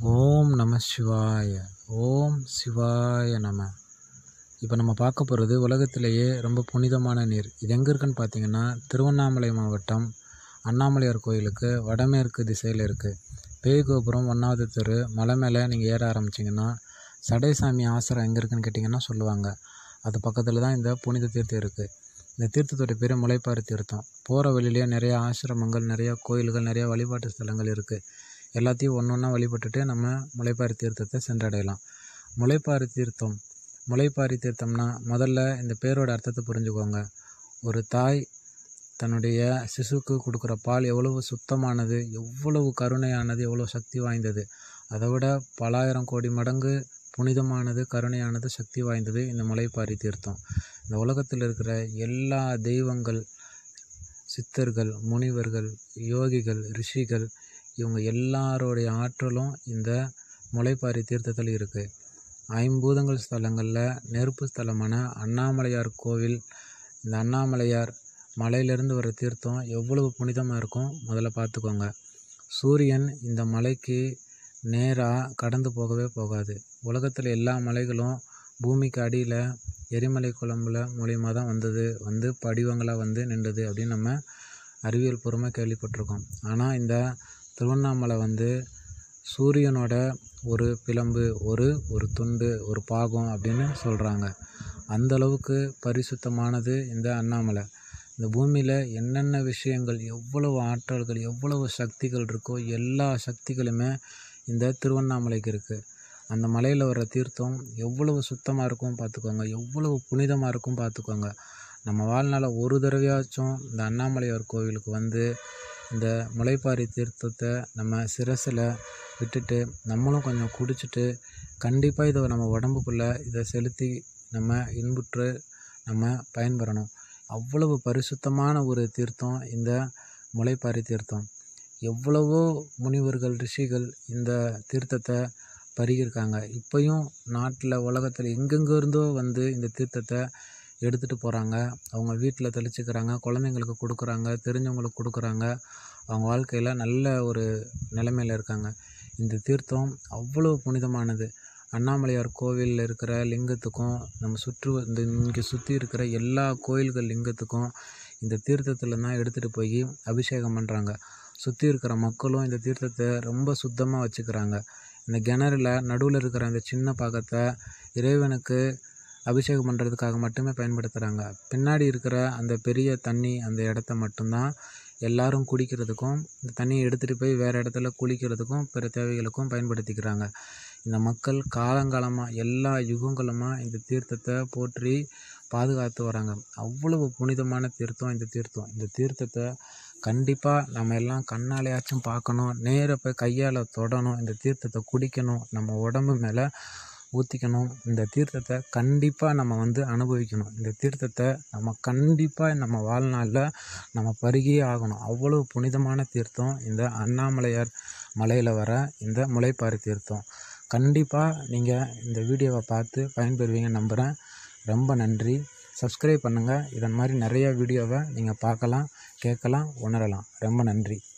ஓம் நம சிவாய ஓம் சிவாய நம இப்போ நம்ம பார்க்க போகிறது உலகத்திலேயே ரொம்ப புனிதமான நீர் இது எங்கே இருக்குன்னு பார்த்தீங்கன்னா திருவண்ணாமலை மாவட்டம் அண்ணாமலையார் கோயிலுக்கு வடமேற்கு திசையில் இருக்குது பேய் கோபுரம் ஒன்றாவது தெரு மலை மேலே நீங்கள் ஏற ஆரம்பிச்சிங்கன்னா சடைசாமி ஆசிரம் எங்கே இருக்குன்னு கேட்டிங்கன்னா சொல்லுவாங்க அது பக்கத்தில் தான் இந்த புனித தீர்த்தம் இருக்குது இந்த தீர்த்தத்தோட பேர் முளைப்பாறு தீர்த்தம் போகிற வழியிலேயே நிறைய ஆசிரமங்கள் நிறையா கோயில்கள் நிறையா வழிபாட்டு ஸ்தலங்கள் இருக்குது எல்லாத்தையும் ஒன்று ஒன்றா வழிபட்டுட்டு நம்ம முளைப்பாரி தீர்த்தத்தை சென்றடையலாம் முளைப்பாரி தீர்த்தம் முளைப்பாரி தீர்த்தம்னா முதல்ல இந்த பேரோட அர்த்தத்தை புரிஞ்சுக்கோங்க ஒரு தாய் தன்னுடைய சிசுவுக்கு கொடுக்குற பால் எவ்வளவு சுத்தமானது எவ்வளவு கருணையானது எவ்வளோ சக்தி வாய்ந்தது அதை விட பலாயிரம் கோடி மடங்கு புனிதமானது கருணையானது சக்தி வாய்ந்தது இந்த முளைப்பாரி தீர்த்தம் இந்த உலகத்தில் இருக்கிற எல்லா தெய்வங்கள் சித்தர்கள் முனிவர்கள் யோகிகள் ரிஷிகள் இவங்க எல்லாரோடைய ஆற்றலும் இந்த முளைப்பாரி தீர்த்தத்தில் இருக்குது ஐம்பூதங்கள் ஸ்தலங்களில் நெருப்பு ஸ்தலமான அண்ணாமலையார் கோவில் இந்த அண்ணாமலையார் மலையிலேருந்து வர தீர்த்தம் எவ்வளவு புனிதமாக இருக்கும் முதல்ல பார்த்துக்கோங்க சூரியன் இந்த மலைக்கு நேராக கடந்து போகவே போகாது உலகத்தில் எல்லா மலைகளும் பூமிக்கு அடியில் எரிமலை குழம்புல மூலியமாக தான் வந்தது வந்து படிவங்களாக வந்து நின்றுது அப்படின்னு நம்ம அறிவியல் பூர்வமாக கேள்விப்பட்டிருக்கோம் ஆனால் இந்த திருவண்ணாமலை வந்து சூரியனோட ஒரு பிளம்பு ஒரு ஒரு துண்டு ஒரு பாகம் அப்படின்னு சொல்கிறாங்க அந்த அளவுக்கு பரிசுத்தமானது இந்த அண்ணாமலை இந்த பூமியில் என்னென்ன விஷயங்கள் எவ்வளவு ஆற்றல்கள் எவ்வளவு சக்திகள் இருக்கோ எல்லா சக்திகளுமே இந்த திருவண்ணாமலைக்கு இருக்குது அந்த மலையில் வர தீர்த்தம் எவ்வளவு சுத்தமாக இருக்கும் பார்த்துக்கோங்க எவ்வளவு புனிதமாக இருக்கும் பார்த்துக்கோங்க நம்ம வாழ்நாளில் ஒரு தடவையாச்சும் இந்த அண்ணாமலையார் கோவிலுக்கு வந்து இந்த முளைப்பாரி தீர்த்தத்தை நம்ம சிரசில் விட்டுட்டு நம்மளும் கொஞ்சம் குடிச்சிட்டு கண்டிப்பாக இதை நம்ம உடம்புக்குள்ளே இதை செலுத்தி நம்ம இன்புற்று நம்ம பயன்பெறணும் அவ்வளவு பரிசுத்தமான ஒரு தீர்த்தம் இந்த முளைப்பாரி தீர்த்தம் எவ்வளவோ முனிவர்கள் ரிஷிகள் இந்த தீர்த்தத்தை பருகியிருக்காங்க இப்போயும் நாட்டில் உலகத்தில் எங்கெங்கே இருந்தோ வந்து இந்த தீர்த்தத்தை எடுத்துகிட்டு போகிறாங்க அவங்க வீட்டில் தெளிச்சுக்கிறாங்க குழந்தைங்களுக்கு கொடுக்குறாங்க தெரிஞ்சவங்களுக்கு கொடுக்குறாங்க அவங்க வாழ்க்கையில் நல்ல ஒரு நிலைமையில் இருக்காங்க இந்த தீர்த்தம் அவ்வளோ புனிதமானது அண்ணாமலையார் கோவிலில் இருக்கிற லிங்கத்துக்கும் நம்ம சுற்று இந்த இங்கே சுற்றி இருக்கிற எல்லா கோயில்கள் லிங்கத்துக்கும் இந்த தீர்த்தத்தில் தான் எடுத்துகிட்டு போய் அபிஷேகம் பண்ணுறாங்க சுற்றி இருக்கிற மக்களும் இந்த தீர்த்தத்தை ரொம்ப சுத்தமாக வச்சுக்கிறாங்க இந்த கிணறுல நடுவில் இருக்கிற அந்த சின்ன பாகத்தை இறைவனுக்கு அபிஷேகம் பண்ணுறதுக்காக மட்டுமே பயன்படுத்துகிறாங்க பின்னாடி இருக்கிற அந்த பெரிய தண்ணி அந்த இடத்த மட்டும்தான் எல்லாரும் குடிக்கிறதுக்கும் இந்த தண்ணியை எடுத்துகிட்டு போய் வேறு இடத்துல குளிக்கிறதுக்கும் பிற தேவைகளுக்கும் பயன்படுத்திக்கிறாங்க இந்த மக்கள் காலங்காலமாக எல்லா யுகங்களுமாக இந்த தீர்த்தத்தை போற்றி பாதுகாத்து வராங்க அவ்வளவு புனிதமான தீர்த்தம் இந்த தீர்த்தம் இந்த தீர்த்தத்தை கண்டிப்பாக நம்ம எல்லாம் கண்ணாலேயாச்சும் பார்க்கணும் நேராக போய் கையால் தொடணும் இந்த தீர்த்தத்தை குடிக்கணும் நம்ம உடம்பு மேலே ஊற்றிக்கணும் இந்த தீர்த்தத்தை கண்டிப்பாக நம்ம வந்து அனுபவிக்கணும் இந்த தீர்த்தத்தை நம்ம கண்டிப்பாக நம்ம வாழ்நாளில் நம்ம பருகியே ஆகணும் அவ்வளோ புனிதமான தீர்த்தம் இந்த அண்ணாமலையார் மலையில் வர இந்த முளைப்பாரி தீர்த்தம் கண்டிப்பாக நீங்கள் இந்த வீடியோவை பார்த்து பயன்பெறுவீங்க நம்புகிறேன் ரொம்ப நன்றி சப்ஸ்கிரைப் பண்ணுங்கள் இதன் மாதிரி நிறைய வீடியோவை நீங்கள் பார்க்கலாம் கேட்கலாம் உணரலாம் ரொம்ப நன்றி